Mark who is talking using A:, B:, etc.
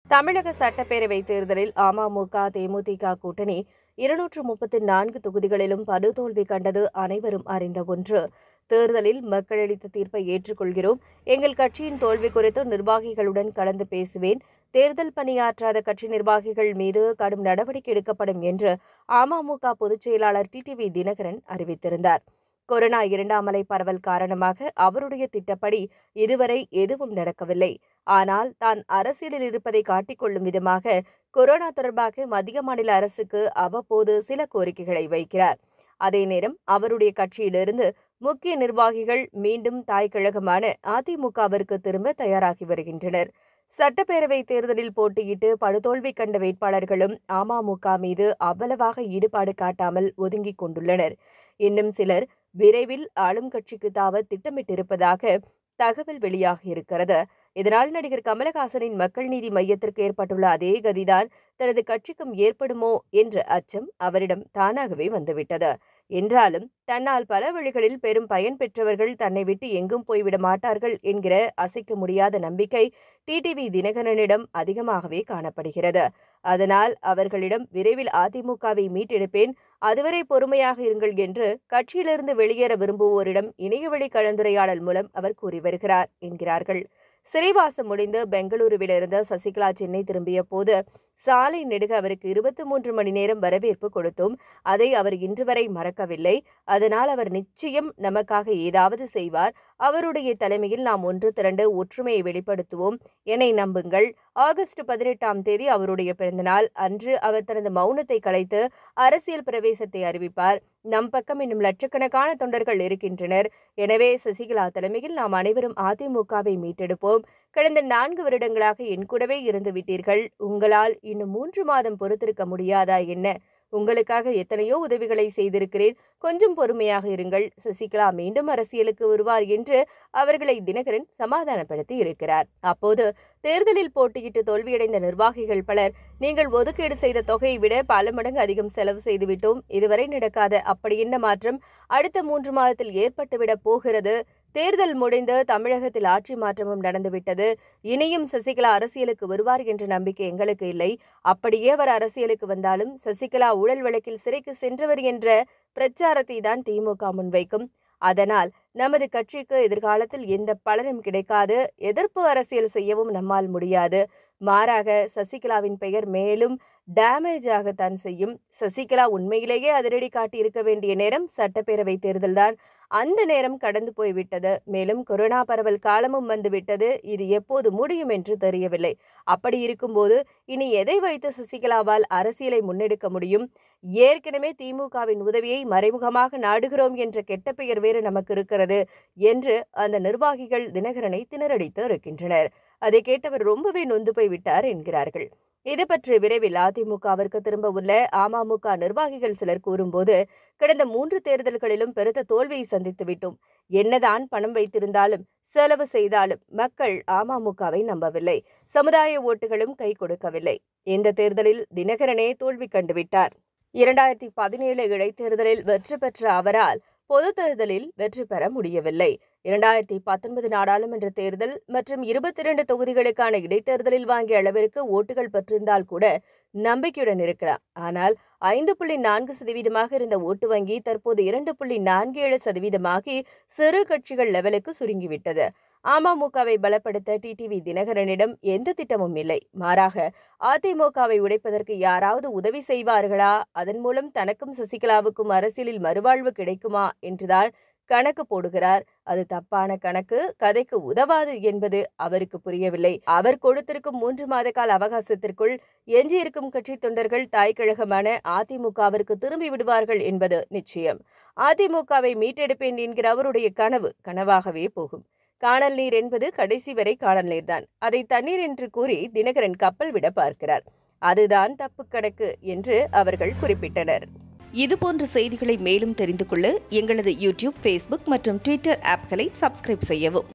A: தமிழக சட்டப்பேரவை தேர்தலில் அமமுக தேமுதிக கூட்டணி இருநூற்று முப்பத்தி நான்கு தொகுதிகளிலும் படுதோல்வி கண்டது அனைவரும் அறிந்த ஒன்று தேர்தலில் மக்கள் அளித்த தீர்ப்பை ஏற்றுக்கொள்கிறோம் எங்கள் கட்சியின் தோல்வி குறித்து நிர்வாகிகளுடன் கலந்து பேசுவேன் தேர்தல் பணியாற்றாத கட்சி நிர்வாகிகள் மீது கடும் நடவடிக்கை எடுக்கப்படும் என்று அமமுக பொதுச் செயலாளர் டிடிவி தினகரன் அறிவித்திருந்தார் கொரோனா இரண்டாம் அலை பரவல் காரணமாக அவருடைய திட்டப்படி இதுவரை எதுவும் நடக்கவில்லை ஆனால் தான் அரசியலில் இருப்பதை காட்டிக்கொள்ளும் விதமாக கொரோனா தொடர்பாக மத்திய மாநில அரசுக்கு அவ்வப்போது சில கோரிக்கைகளை வைக்கிறார் அதே நேரம் அவருடைய கட்சியிலிருந்து முக்கிய நிர்வாகிகள் மீண்டும் தாய் கழகமான அதிமுகவிற்கு திரும்ப தயாராகி வருகின்றனர் சட்டப்பேரவை தேர்தலில் போட்டியிட்டு படுதோல்வி கண்ட வேட்பாளர்களும் அமமுக மீது அவ்வளவாக ஈடுபாடு காட்டாமல் ஒதுங்கிக் கொண்டுள்ளனர் இன்னும் சிலர் விரைவில் ஆளும் கட்சிக்கு தாவ திட்டமிட்டிருப்பதாக தகவல் வெளியாகியிருக்கிறது இதனால் நடிகர் கமலஹாசனின் மக்கள் நீதி மையத்திற்கு ஏற்பட்டுள்ள அதே கதிதான் தனது கட்சிக்கும் ஏற்படுமோ என்ற அச்சம் அவரிடம் தானாகவே வந்துவிட்டது என்றாலும் தன்னால் பல வழிகளில் பெரும் பயன் பெற்றவர்கள் தன்னை விட்டு எங்கும் போய்விட மாட்டார்கள் என்கிற அசைக்க முடியாத நம்பிக்கை டிடிவி தினகரனிடம் அதிகமாகவே காணப்படுகிறது அதனால் அவர்களிடம் விரைவில் அதிமுகவை மீட்டெடுப்பேன் அதுவரை பொறுமையாக இருங்கள் என்று கட்சியிலிருந்து வெளியேற விரும்புவோரிடம் இணையவழி கலந்துரையாடல் மூலம் அவர் கூறி வருகிறார் என்கிறார்கள் சிறைவாசம் முடிந்து பெங்களூருவிலிருந்து சசிகலா சென்னை திரும்பிய போது சாலை நெடுக அவருக்கு இருபத்தி மூன்று மணி நேரம் வரவேற்பு கொடுத்தோம் அதை அவர் இன்று வரை மறக்கவில்லை அதனால் அவர் நிச்சயம் நமக்காக ஏதாவது செய்வார் அவருடைய தலைமையில் நாம் ஒன்று திரண்டு ஒற்றுமையை வெளிப்படுத்துவோம் என்னை நம்புங்கள் ஆகஸ்ட் பதினெட்டாம் தேதி அவருடைய பிறந்தநாள் அன்று அவர் தனது மௌனத்தை கலைத்து அரசியல் பிரவேசத்தை அறிவிப்பார் நம் பக்கம் இன்னும் லட்சக்கணக்கான தொண்டர்கள் இருக்கின்றனர் எனவே சசிகலா தலைமையில் நாம் அனைவரும் அதிமுகவை மீட்டெடுப்போம் கடந்த நான்கு வருடங்களாக என் கூடவே இருந்து விட்டீர்கள் உங்களால் இன்னும் மூன்று மாதம் பொறுத்திருக்க முடியாதா என்ன உங்களுக்காக எத்தனையோ உதவிகளை செய்திருக்கிறேன் கொஞ்சம் பொறுமையாக இருங்கள் சசிகலா மீண்டும் அரசியலுக்கு வருவார் என்று அவர்களை தினகரன் சமாதானப்படுத்தி இருக்கிறார் அப்போது தேர்தலில் போட்டியிட்டு தோல்வியடைந்த நிர்வாகிகள் பலர் நீங்கள் ஒதுக்கீடு செய்த தொகையை விட பல மடங்கு அதிகம் செலவு செய்துவிட்டோம் இதுவரை நடக்காத அப்படி என்ன மாற்றம் அடுத்த மூன்று மாதத்தில் ஏற்பட்டுவிடப் போகிறது தேர்தல் முடிந்து தமிழகத்தில் ஆட்சி மாற்றமும் நடந்துவிட்டது இனியும் சசிகலா அரசியலுக்கு வருவார் என்ற நம்பிக்கை எங்களுக்கு இல்லை அப்படியே அவர் அரசியலுக்கு வந்தாலும் சசிகலா ஊழல் வழக்கில் சிறைக்கு சென்றவர் என்ற பிரச்சாரத்தை தான் திமுக முன்வைக்கும் அதனால் நமது கட்சிக்கு எதிர்காலத்தில் எந்த பலனும் கிடைக்காது எதிர்ப்பு அரசியல் செய்யவும் நம்மால் முடியாது மாறாக சசிகலாவின் பெயர் மேலும் டேமேஜ் ஆகத்தான் செய்யும் சசிகலா உண்மையிலேயே அதிரடி காட்டி இருக்க வேண்டிய நேரம் சட்டப்பேரவை தேர்தல்தான் அந்த நேரம் கடந்து போய்விட்டது மேலும் கொரோனா பரவல் காலமும் வந்துவிட்டது இது எப்போது முடியும் என்று தெரியவில்லை அப்படி இருக்கும்போது இனி எதை வைத்து சசிகலாவால் அரசியலை முன்னெடுக்க முடியும் ஏற்கனவே திமுகவின் உதவியை மறைமுகமாக நாடுகிறோம் என்ற கெட்ட பெயர் வேறு நமக்கு இருக்கிறது என்று அந்த நிர்வாகிகள் தினகரனை திணறடித்து இருக்கின்றனர் அதை கேட்டவர் ரொம்பவே நொந்து போய் விட்டார் என்கிறார்கள் இது பற்றி விரைவில் அதிமுகவிற்கு திரும்ப உள்ள அமமுக நிர்வாகிகள் சிலர் கூறும்போது கடந்த மூன்று தேர்தல்களிலும் பெருத்த தோல்வியை சந்தித்து விட்டோம் என்னதான் பணம் வைத்திருந்தாலும் செலவு செய்தாலும் மக்கள் அமமுகவை நம்பவில்லை சமுதாய ஓட்டுகளும் கை கொடுக்கவில்லை இந்த தேர்தலில் தினகரனே தோல்வி கண்டுவிட்டார் இரண்டாயிரத்தி பதினேழு இடைத்தேர்தலில் வெற்றி பெற்ற அவரால் பொது தேர்தலில் வெற்றி பெற முடியவில்லை இரண்டாயிரத்தி பத்தொன்பது நாடாளுமன்ற தேர்தல் மற்றும் இருபத்தி இரண்டு தொகுதிகளுக்கான இடைத்தேர்தலில் வாங்கிய அளவிற்கு ஓட்டுகள் பெற்றிருந்தால் கூட நம்பிக்கையுடன் இருக்கலாம் ஆனால் ஐந்து புள்ளி நான்கு சதவீதமாக இருந்த ஓட்டு வங்கி தற்போது இரண்டு புள்ளி நான்கு ஏழு சதவீதமாகி சிறு கட்சிகள் லெவலுக்கு சுருங்கிவிட்டது அமமுகவை பலப்படுத்த டிடிவி தினகரனிடம் எந்த திட்டமும் இல்லை மாறாக அதிமுகவை உடைப்பதற்கு யாராவது உதவி செய்வார்களா அதன் மூலம் தனக்கும் சசிகலாவுக்கும் அரசியலில் மறுவாழ்வு கிடைக்குமா என்றுதான் கணக்கு போடுகிறார் அது தப்பான கணக்கு கதைக்கு உதவாது என்பது அவருக்கு புரியவில்லை அவர் கொடுத்திருக்கும் மூன்று மாத கால அவகாசத்திற்குள் எஞ்சியிருக்கும் கட்சி தொண்டர்கள் தாய் கழகமான அதிமுகவிற்கு திரும்பி விடுவார்கள் என்பது நிச்சயம் அதிமுகவை மீட்டெடுப்பேன் என்கிற அவருடைய கனவு கனவாகவே போகும் காணல் நீர் என்பது கடைசி வரை காணல் நீர்தான் அதை தண்ணீர் என்று கூறி தினகரன் கப்பல் விட பார்க்கிறார் அதுதான் தப்பு கணக்கு என்று அவர்கள் குறிப்பிட்டனர்
B: இதுபோன்ற செய்திகளை மேலும் தெரிந்து கொள்ள எங்களது யூடியூப் ஃபேஸ்புக் மற்றும் ட்விட்டர் ஆப்களை சப்ஸ்கிரைப் செய்யவும்